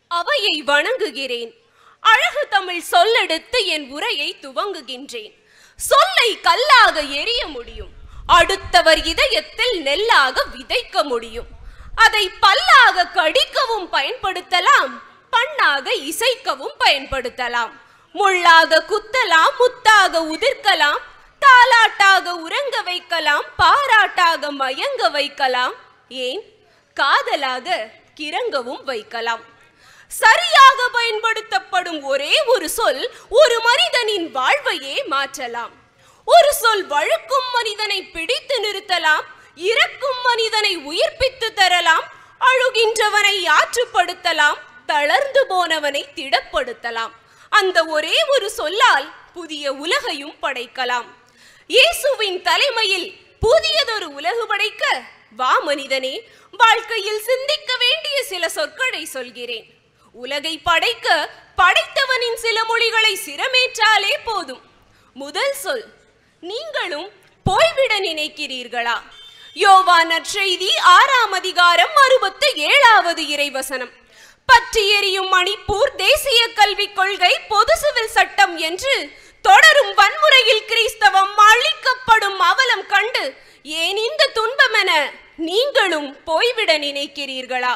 அவையை வணங்குகிறேன் அழகு தமிழ் சொல்லெடுத்து என் உரையை துவங்குகின்றேன் சொல்லை கல்லாக எரிய முடியும் அடுத்தவர் இதயத்தில் நெல்லாக விதைக்க முடியும் அதை பல்லாக கடிக்கவும் பயன்படுத்தலாம் பண்ணாக இசைக்கவும் பயன்படுத்தலாம் முள்ளாக குத்தலாம் முத்தாக உதிர்க்கலாம் தாலாட்டாக உறங்க வைக்கலாம் பாராட்டாக மயங்க வைக்கலாம் ஏன் காதலாக கிறங்கவும் வைக்கலாம் சரியாக பயன்படுத்தப்படும் ஒரே ஒரு சொல் ஒரு மனிதனின் வாழ்வையே மாற்றலாம் ஒரு சொல் வழுக்கும் மனிதனை பிடித்து நிறுத்தலாம் இறக்கும் மனிதனை உயிர்ப்பித்து தரலாம் அழுகின்றவனை ஆற்றுப்படுத்தலாம் தளர்ந்து போனவனை திடப்படுத்தலாம் அந்த ஒரே ஒரு சொல்லால் புதிய உலகையும் படைக்கலாம் இயேசுவின் தலைமையில் புதியதொரு உலகு படைக்க வா மனிதனே வாழ்க்கையில் சிந்திக்க வேண்டிய சில சொற்களை சொல்கிறேன் உலகை படைக்க படைத்தவனின் சில மொழிகளை சிரமேற்றாலே போதும் முதல் சொல் நீங்களும் போய்விட நினைக்கிறீர்களா யோவான் நற்செய்தி ஆறாம் அதிகாரம் அறுபத்து ஏழாவது இறைவசனம் பற்றி எரியும் மணிப்பூர் தேசிய கல்விக் கொள்கை பொது சிவில் சட்டம் என்று தொடரும் வன்முறையில் கிறிஸ்தவம் அழிக்கப்படும் அவலம் கண்டு ஏன் இந்த துன்பமென நீங்களும் போய்விட நினைக்கிறீர்களா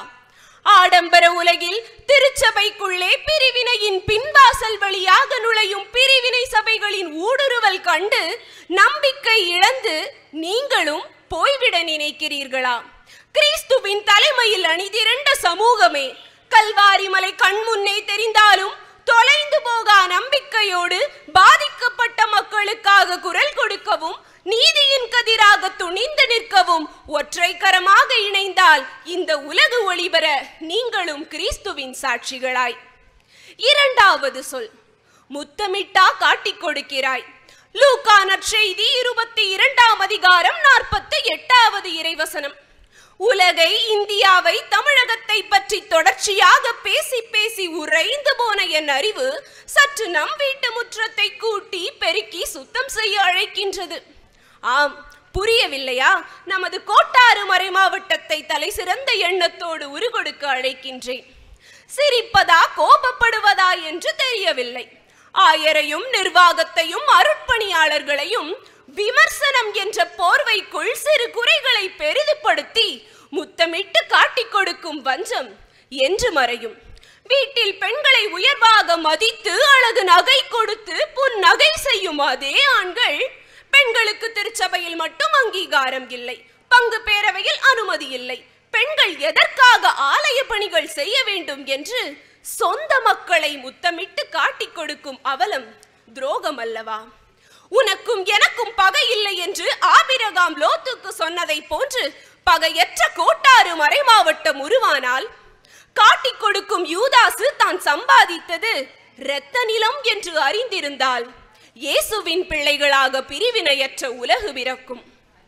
ஆடம்பர உலகில் திருச்சபைக்குள்ளே பிரிவினையின் பின்வாசல் வழியாக நுழையும் பிரிவினை சபைகளின் ஊடுருவல் கண்டு நம்பிக்கை இழந்து நீங்களும் போய்விட நினைக்கிறீர்களா கிறிஸ்துவின் தலைமையில் அணிதிரண்ட சமூகமே கல்வாரி மலை கண்முன்னே தெரிந்தாலும் தொலைந்து போகா நம்பிக்கையோடு பாதிக்கப்பட்ட மக்களுக்காக குரல் கொடுக்கவும் நீதியின் கதிராக துணிந்து நிற்கவும் ஒற்றைக்கரமாக இணைந்தால் இந்த உலகு ஒளிபெற நீங்களும் கிறிஸ்துவின் சாட்சிகளாய் இரண்டாவது சொல் முத்தமிட்டா காட்டிக் கொடுக்கிறாய் லூக்கா நற்செய்தி இருபத்தி இரண்டாம் அதிகாரம் நாற்பத்தி எட்டாவது இறைவசனம் உலகை இந்தியாவை தமிழகத்தை பற்றி தொடர்ச்சியாக பேசி பேசி உறைந்து போன என் அறிவு சற்று நம் வீட்டு முற்றத்தை கூட்டி பெருக்கி சுத்தம் செய்ய அழைக்கின்றது ஆம் புரியவில்லையா நமது கோட்டாறு மறை மாவட்டத்தை தலை சிறந்த எண்ணத்தோடு உருகொடுக்க அழைக்கின்றேன் சிரிப்பதா கோபப்படுவதா என்று தெரியவில்லை ஆயரையும் நிர்வாகத்தையும் அருட்பணியாளர்களையும் விமர்சனம் என்ற போர்வைக்குள் சிறு குறைகளை பெரிதுபடுத்தி முத்தமிட்டு காட்டிக் கொடுக்கும் வஞ்சம் என்று மறையும் வீட்டில் பெண்களை உயர்வாக மதித்து அழகு நகை கொடுத்து புன் நகை செய்யும் அதே ஆண்கள் பெண்களுக்கு திருச்சபையில் மட்டும் அங்கீகாரம் இல்லை பங்கு பேரவையில் அனுமதி இல்லை பெண்கள் எதற்காக ஆலய பணிகள் செய்ய வேண்டும் என்று சொந்த மக்களை முத்தமிட்டு காட்டிக் கொடுக்கும் அவலம் துரோகம் அல்லவா உனக்கும் எனக்கும் பகை இல்லை என்று ஆபிரகாம் லோத்துக்கு சொன்னதை போன்று பகையற்ற கோட்டாறு மறைமாவட்டம் உருவானால் காட்டிக் கொடுக்கும் யூதாசு தான் சம்பாதித்தது இரத்த நிலம் என்று அறிந்திருந்தால் இயேசுவின் பிள்ளைகளாக பிரிவினையற்ற உலகு பிறக்கும்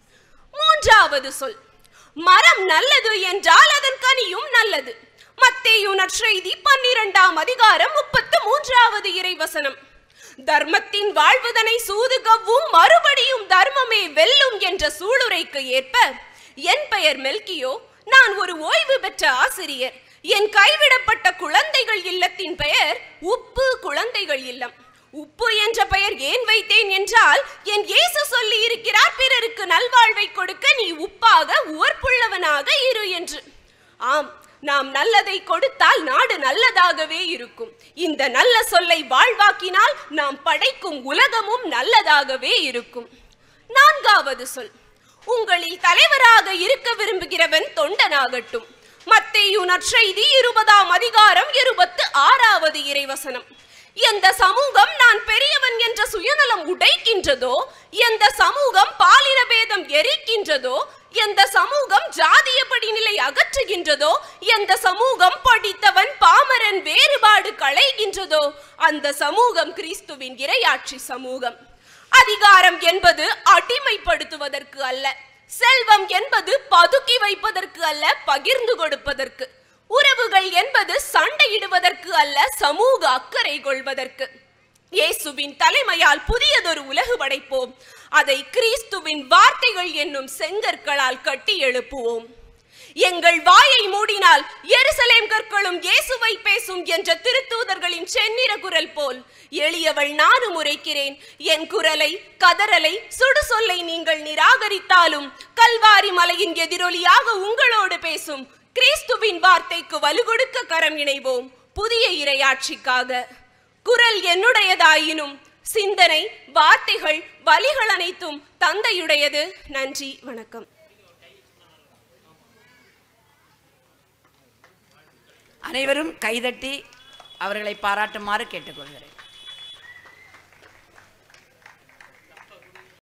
மூன்றாவது சொல் மரம் நல்லது என்றால் அதன் கனியும் நல்லது மத்தேயு நற்செய்தி பன்னிரெண்டாம் அதிகாரம் முப்பத்து மூன்றாவது இறைவசனம் தர்மத்தின் வாழ்வுதனை சூதுகவும் மறுபடியும் தர்மமே வெல்லும் என்ற சூளுரைக்கு ஏற்ப என் பெயர் மெல்கியோ நான் ஒரு ஓய்வு பெற்ற ஆசிரியர் என் கைவிடப்பட்ட குழந்தைகள் இல்லத்தின் பெயர் உப்பு குழந்தைகள் இல்லம் உப்பு என்ற பெயர் ஏன் வைத்தேன் என்றால் என் இயேசு சொல்லி இருக்கிறார் பிறருக்கு நல்வாழ்வை கொடுக்க நீ உப்பாக உவர்ப்புள்ளவனாக இரு என்று ஆம் நாம் நல்லதை கொடுத்தால் நாடு நல்லதாகவே இருக்கும் இந்த நல்ல சொல்லை வாழ்வாக்கினால் நாம் படைக்கும் உலகமும் நல்லதாகவே இருக்கும் நான்காவது சொல் உங்களில் தலைவராக இருக்க விரும்புகிறவன் தொண்டனாகட்டும் மத்தேயு நற்செய்தி இருபதாம் அதிகாரம் இருபத்து ஆறாவது இறைவசனம் எந்த சமூகம் நான் பெரியவன் என்ற சுயநலம் உடைக்கின்றதோ எந்த சமூகம் பாலின பேதம் எரிக்கின்றதோ எந்த சமூகம் ஜாதிய படிநிலை அகற்றுகின்றதோ எந்த சமூகம் படித்தவன் பாமரன் வேறுபாடு களைகின்றதோ அந்த சமூகம் கிறிஸ்துவின் இரையாட்சி சமூகம் அதிகாரம் என்பது அடிமைப்படுத்துவதற்கு அல்ல செல்வம் என்பது பதுக்கி வைப்பதற்கு அல்ல பகிர்ந்து கொடுப்பதற்கு உறவுகள் என்பது சண்டையிடுவதற்கு அல்ல சமூக அக்கறை கொள்வதற்கு இயேசுவின் தலைமையால் புதியதொரு உலகு படைப்போம் அதை கிறிஸ்துவின் வார்த்தைகள் என்னும் செங்கற்களால் கட்டி எழுப்புவோம் எங்கள் வாயை மூடினால் எருசலேம் கற்களும் இயேசுவை பேசும் என்ற திருத்தூதர்களின் செந்நிற குரல் போல் எளியவள் நானும் உரைக்கிறேன் என் குரலை கதறலை சுடு சொல்லை நீங்கள் நிராகரித்தாலும் கல்வாரி மலையின் எதிரொலியாக உங்களோடு பேசும் கிறிஸ்துவின் வார்த்தைக்கு வலுகொடுக்க கரம் இணைவோம் புதிய இரையாட்சிக்காக குரல் என்னுடையதாயினும் சிந்தனை வார்த்தைகள் வலிகள் அனைத்தும் தந்தையுடையது நன்றி வணக்கம் அனைவரும் கைதட்டி அவர்களை பாராட்டுமாறு கேட்டுக்கொள்கிறேன்